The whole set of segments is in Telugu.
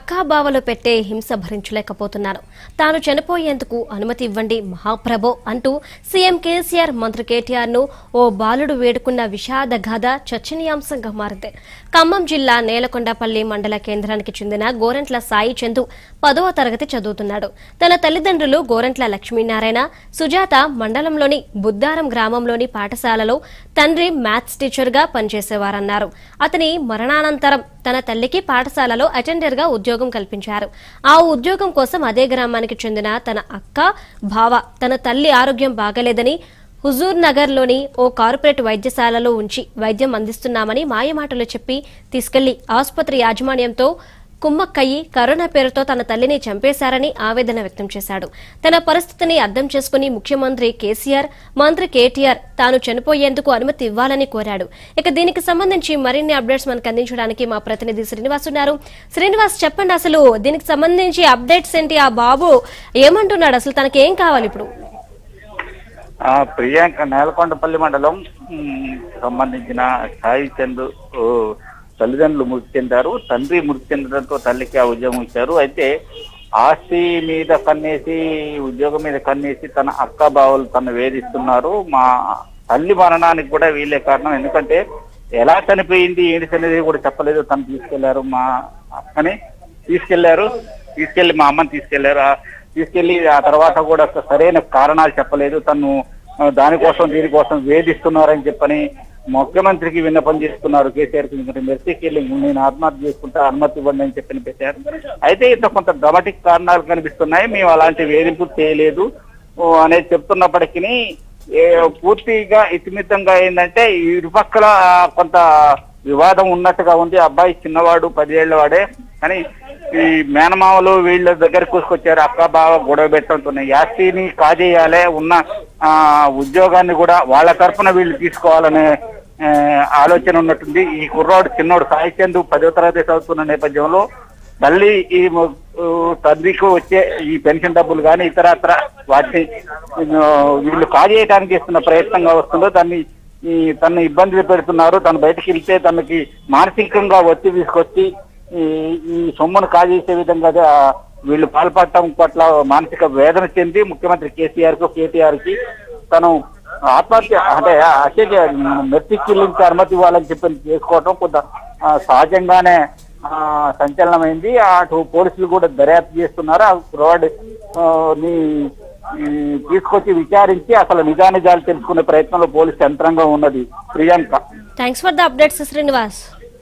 అక్కాబావలు పెట్టే హింస భరించలేకపోతున్నాను తాను చనిపోయేందుకు అనుమతి ఇవ్వండి మహాప్రభో అంటూ సీఎం కేసీఆర్ మంత్రి కేటీఆర్ ను ఓ బాలుడు వేడుకున్న విషాద గాథ చర్చనీయాంశంగా మారింది ఖమ్మం జిల్లా నేలకొండపల్లి మండల కేంద్రానికి చెందిన గోరెంట్ల సాయి చందు పదవ తరగతి చదువుతున్నాడు తన తల్లిదండ్రులు గోరెంట్ల లక్ష్మీనారాయణ సుజాత మండలంలోని బుద్దారం గ్రామంలోని పాఠశాలలో తండ్రి మ్యాథ్స్ టీచర్గా పనిచేసేవారన్నారు అతని మరణానంతరం తన తల్లికి పాఠశాలలో అటెండర్ గా ఉద్యోగం కల్పించారు ఆ ఉద్యోగం కోసం అదే గ్రామానికి చెందిన తన అక్క భావ తన తల్లి ఆరోగ్యం బాగలేదని హుజూర్ నగర్ లోని ఓ కార్పొరేట్ వైద్యశాలలో ఉంచి వైద్యం అందిస్తున్నామని మాయమాటలు చెప్పి తీసుకెళ్లి ఆసుపత్రి యాజమాన్యంతో కుమ్మక్కయ్యి కరోనా పేరుతో తన తల్లిని చంపేశారని ఆవేదన వ్యక్తం చేశాడు తన పరిస్థితిని అర్థం చేసుకుని ముఖ్యమంత్రి కేసీఆర్ మంత్రి కేటీఆర్ తాను చనిపోయేందుకు అనుమతి ఇవ్వాలని కోరాడు ఇక దీనికి సంబంధించి మరిన్ని అప్డేట్స్ మనకు అందించడానికి మా ప్రతినిధి శ్రీనివాస్ ఉన్నారు శ్రీనివాస్ చెప్పండి అసలు దీనికి సంబంధించి అప్డేట్స్ ఏంటి ఆ బాబు ఏమంటున్నాడు అసలు తనకి ఏం కావాలి ఇప్పుడు ఆ ప్రియాంక నేలకొండపల్లి మండలం ఉమ్, సంబంధించిన సాయి చంద్ ఓ, తల్లిదండ్రులు మృతి చెందారు తండ్రి మృతి చెందడంతో తల్లికి ఆ ఉద్యోగం ఇచ్చారు అయితే ఆస్తి మీద కన్నేసి ఉద్యోగం మీద కన్నేసి తన అక్క బావలు తను వేధిస్తున్నారు మా తల్లి మరణానికి కూడా వీళ్ళే కారణం ఎందుకంటే ఎలా చనిపోయింది ఏంటి అనేది కూడా చెప్పలేదు తను తీసుకెళ్లారు మా అక్కని తీసుకెళ్లారు తీసుకెళ్లి మా అమ్మని తీసుకెళ్లారు ఆ తీసుకెళ్లి ఆ తర్వాత కూడా సరైన కారణాలు చెప్పలేదు తను ఆ, దానికోసం దీనికోసం వేధిస్తున్నారని చెప్పని ముఖ్యమంత్రికి విన్నపం చేస్తున్నారు కేసీఆర్ మెర్సీకి వెళ్ళి నేను ఆత్మహత్య చేసుకుంటా అనుమతి ఇవ్వండి అని చెప్పని పెట్టారు అయితే ఇంత కొంత డ్రామాటిక్ కారణాలు కనిపిస్తున్నాయి మేము అలాంటి వేధింపులు చేయలేదు ఓ, అనేది చెప్తున్నప్పటికీ ఏ, పూర్తిగా ఇతిమితంగా ఏంటంటే ఇరుపక్కల ఆ, కొంత వివాదం ఉన్నట్టుగా ఉంది అబ్బాయి చిన్నవాడు పదిహేళ్ల వాడే కానీ ఈ మేనమామలు వీళ్ళ దగ్గర కూసుకొచ్చారు అక్క బావ గొడవ పెట్టడంతో యాస్తిని కాజేయాలి ఉన్న ఆ ఉద్యోగాన్ని కూడా వాళ్ళ తరఫున వీళ్ళు తీసుకోవాలనే ఆ, ఆలోచన ఉన్నట్టుంది ఈ కుర్రాడు చిన్నోడు సాయి చందు పదో తరగతి చదువుతున్న నేపథ్యంలో తల్లి ఈ ము- ఊ, తండ్రికి వచ్చే ఈ పెన్షన్ డబ్బులు కానీ ఇతరత్ర వాటిని ఆ, వీళ్ళు కాజేయడానికి చేస్తున్న ప్రయత్నంగా వస్తుందో దాన్ని ఈ తను ఇబ్బందులు పెడుతున్నారు తను బయటకు వెళ్తే తనకి మానసికంగా ఒత్తి తీసుకొచ్చి ఈ ఈ సొమ్మును కాజేసే విధంగా ఆ, వీళ్ళు పాల్పడటం పట్ల మానసిక వేదన చెంది ముఖ్యమంత్రి కేసీఆర్ కు కేటీఆర్ కి తను ఆత్మహత్య అంటే అత్యధిక మెట్రిక్ చెల్లించి అనుమతి ఇవ్వాలని చెప్పి చేసుకోవటం కొంత ఆ, సహజంగానే ఆ, సంచలనమైంది అటు పోలీసులు కూడా దర్యాప్తు చేస్తున్నారు ఆ కుర్రవాడి ఆ, ని ఈ, తీసుకొచ్చి విచారించి అసలు నిజానిజాలు తెలుసుకునే ప్రయత్నంలో పోలీసు యంత్రాంగం ఉన్నది Priyanka thanks for the updates Srinivas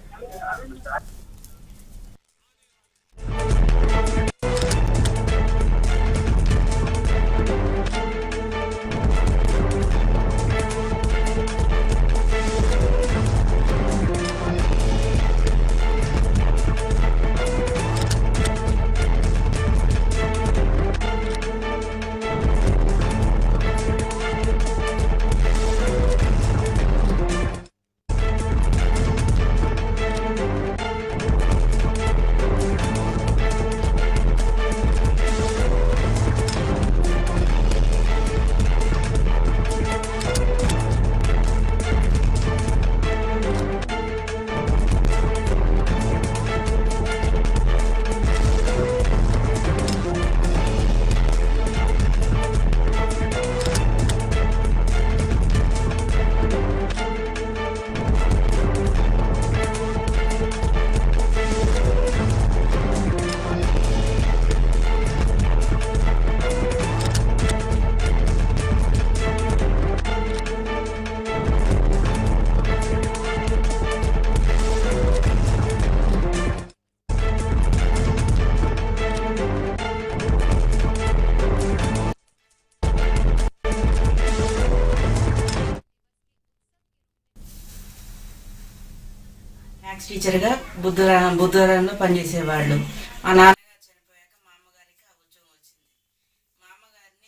maths టీచర్గా బుద్ధురా బుద్ధురంలో పనిచేసేవాళ్ళు మా నాన్నగారు చనిపోయాక మా అమ్మగారికి ఆ ఉద్యోగం వచ్చింది మా అమ్మగారిని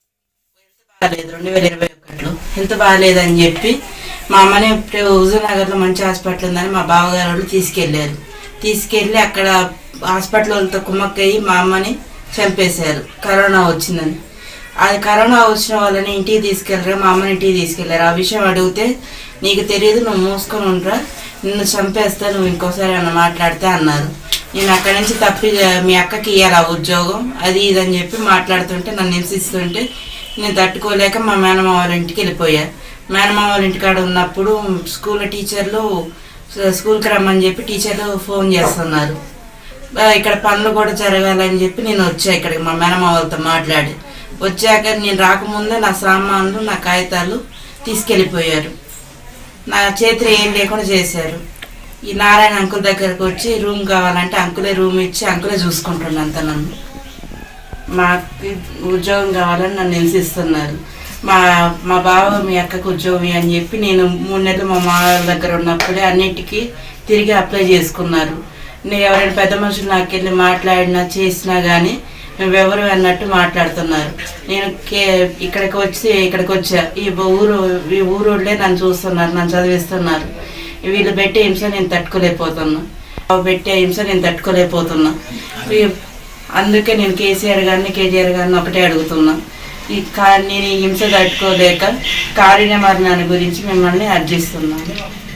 హెల్త్ బాగాలేదు రెండు వేల ఇరవై ఒకటిలో హెల్త్ బాగాలేదని చెప్పి మా అమ్మని ఇప్పుడు హుజూర్ నగర్లో మంచి హాస్పిటల్ ఉందని మా బావగారు వాళ్ళు తీసుకెళ్ళారు తీసుకెళ్ళి అక్కడ హాస్పిటల్ వాళ్ళతో కుమ్మక్కయ్యి మా అమ్మని చంపేశారు కరోనా వచ్చిందని అది కరోనా వచ్చిన వాళ్ళని ఇంటికి తీసుకెళ్ళరా మా అమ్మని ఇంటికి తీసుకెళ్లారు ఆ విషయం అడిగితే నీకు తెలియదు నువ్వు మూసుకొని ఉండరా నిన్ను చంపేస్తా నువ్వు ఇంకోసారి ఏమన్నా మాట్లాడితే అన్నారు నేను అక్కడి నుంచి తప్పి మీ అక్కకి ఇవ్వాలి ఆ ఉద్యోగం అది ఇది అని చెప్పి మాట్లాడుతుంటే నన్ను హింసిస్తుంటే నేను తట్టుకోలేక మా మేనమామ వాళ్ళ ఇంటికి వెళ్ళిపోయా మేనమామ వాళ్ళ ఇంటికాడ ఉన్నప్పుడు స్కూల్ టీచర్లు స్కూల్కి రమ్మని చెప్పి టీచర్లు ఫోన్ చేస్తున్నారు ఆ, ఇక్కడ పనులు కూడా జరగాలని చెప్పి నేను వచ్చా ఇక్కడికి మా మేనమామ వాళ్ళతో మాట్లాడి వచ్చాక నేను రాకముందే నా సామాన్లు నా కాగితాలు తీసుకెళ్ళిపోయారు నా చేతిలో ఏం లేకుండా చేశారు ఈ నారాయణ అంకుల్ దగ్గరకు వచ్చి రూమ్ కావాలంటే అంకులే రూమ్ ఇచ్చి అంకులే చూసుకుంటున్నాను అంత నన్ను మాకు ఉద్యోగం కావాలని నన్ను నివసిస్తున్నారు మా మా బావ మీ అక్కకు ఉద్యోగం ఇయ్యి అని చెప్పి నేను మూడు నెలలు మా మామ వాళ్ళ దగ్గర ఉన్నప్పుడే అన్నిటికీ తిరిగి అప్లై చేసుకున్నారు నేను ఎవరైనా పెద్ద మనుషులు నాకు వెళ్ళి మాట్లాడినా చేసినా కానీ ఎవరు అన్నట్టు మాట్లాడుతున్నారు నేను కే ఇక్కడికి వచ్చి ఇక్కడికి వచ్చా ఈ ఊరు ఈ ఊరోళ్ళే నన్ను చూస్తున్నారు నన్ను చదివిస్తున్నారు వీళ్ళు పెట్టే హింస నేను తట్టుకోలేకపోతున్నా వాళ్ళు పెట్టే హింస నేను తట్టుకోలేకపోతున్నా ఈ- అందుకే నేను కేసీఆర్ గారిని కేటీఆర్ గారిని ఒకటే అడుగుతున్నా ఈ కా నేను ఈ హింస తట్టుకోలేక కారుణ్య మరణాన్ని గురించి మిమ్మల్ని అర్జిస్తున్నాను